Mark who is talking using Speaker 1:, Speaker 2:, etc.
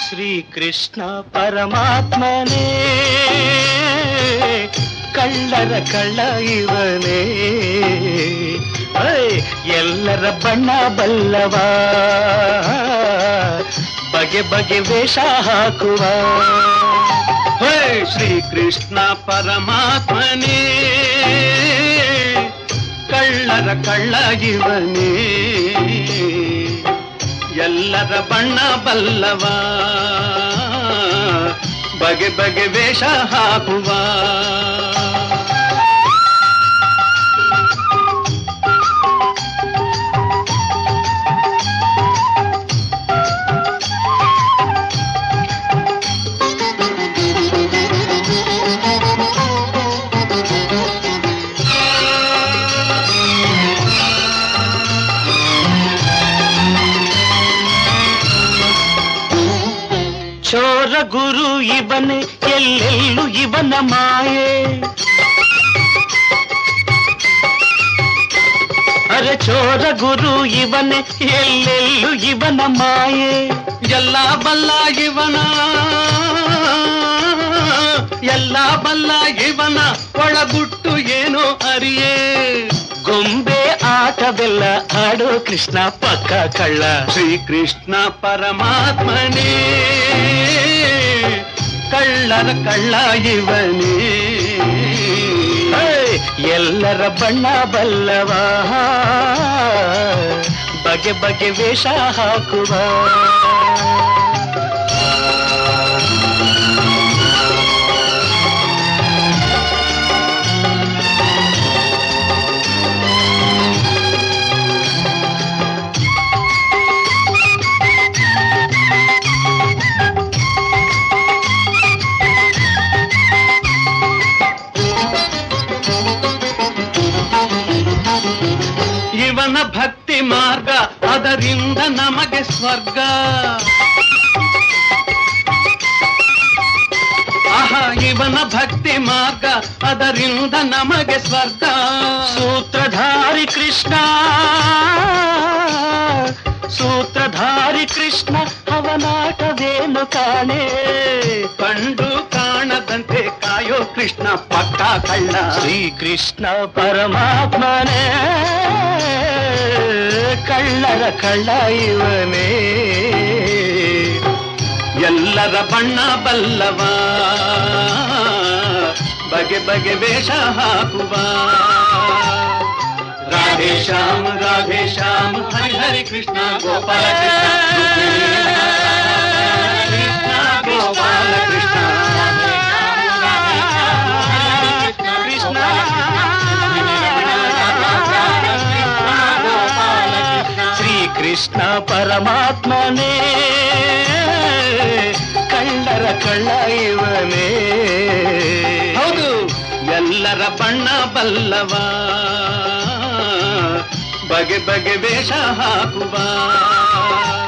Speaker 1: ಶ್ರೀಕೃಷ್ಣ ಪರಮಾತ್ಮನೇ ಕಳ್ಳರ ಕಳ್ಳ ಇವನೇ ಐ, ಎಲ್ಲರ ಬಣ್ಣ ಬಲ್ಲವ ಬಗೆ ಬಗೆ ವೇಷ ಹಾಕುವ
Speaker 2: ಹೇ ಶ್ರೀಕೃಷ್ಣ ಪರಮಾತ್ಮನೇ ಕಳ್ಳರ ಕಳ್ಳ ಇವನೇ ಎಲ್ಲರ ಬಣ್ಣ ಬಲ್ಲವ ಬಗೆ ಬಗೆ ವೇಷ ಹಾಕುವ
Speaker 1: ಚೋರ ಗುರು ಇವನೇ ಎಲ್ಲೆಲ್ಲೂ ಇವನ ಮಾಯೆ ಅರೆ ಚೋರ ಗುರು ಇವನೇ ಎಲ್ಲೆಲ್ಲೂ ಇವನ ಮಾಯೆ
Speaker 2: ಎಲ್ಲ ಬಲ್ಲ ಇವನ ಎಲ್ಲ ಬಲ್ಲ ಇವನ ಒಳಗುಟ್ಟು ಏನೋ ಅರಿಯೇ
Speaker 1: ಗೊಂಬೆ ಆಟವೆಲ್ಲ ಆಡೋ ಕೃಷ್ಣ ಪಕ್ಕ ಕಳ್ಳ
Speaker 2: ಶ್ರೀಕೃಷ್ಣ ಪರಮಾತ್ಮನೇ ಕಳ್ಳರ ಕಳ್ಳ ಇವನೇ
Speaker 1: ಹೇ, ಎಲ್ಲರ ಬಣ್ಣ ಬಲ್ಲವ ಬಗೆ ಬಗೆ ವೇಷ ಹಾಕುವ
Speaker 2: ಇವನ ಭಕ್ತಿ ಮಾರ್ಗ ಅದರಿಂದ ನಮಗೆ ಸ್ವರ್ಗ ಆಹಾ ಇವನ ಭಕ್ತಿ ಮಾರ್ಗ ಅದರಿಂದ ನಮಗೆ ಸ್ವರ್ಗ
Speaker 1: ಸೂತ್ರಧಾರಿ ಕೃಷ್ಣ ಸೂತ್ರಧಾರಿ ಕೃಷ್ಣ ಅವನಾಟವೇನು ಕಾಣೆ
Speaker 2: ಕಂಡು ಕಾಣದಂತೆ ಕಾಯೋ ಕೃಷ್ಣ ಪಕ್ಕ ಕಳ್ಳ
Speaker 1: ಶ್ರೀಕೃಷ್ಣ ಪರಮಾತ್ಮನೇ ಕಳ್ಳರ ಕಳ್ಳ ಇವನೇ
Speaker 2: ಎಲ್ಲರ ಬಣ್ಣ ಬಲ್ಲವ ಬಗೆ ಬಗೆ ವೇಷ ಹಾಕುವ ರಾಧೆ ಶ್ಯಾಮ ರಾಧೆ ಶ್ಯಾಮ ಹರಿ ಹರಿ ಕೃಷ್ಣ ಗೋಪಾಲ ಕೃಷ್ಣ ಗೋಪಾಲ ಕೃಷ್ಣ
Speaker 1: ಕೃಷ್ಣ ಶ್ರೀಕೃಷ್ಣ ಪರಮಾತ್ಮನೇ ಕಳ್ಳರ ಕಳ್ಳ ಇವನೇ
Speaker 2: ಹೌದು ಎಲ್ಲರ ಬಣ್ಣ ಬಲ್ಲವ ಬಗೆ ಬಗೆ ವೇಷ ಹಾಕುವ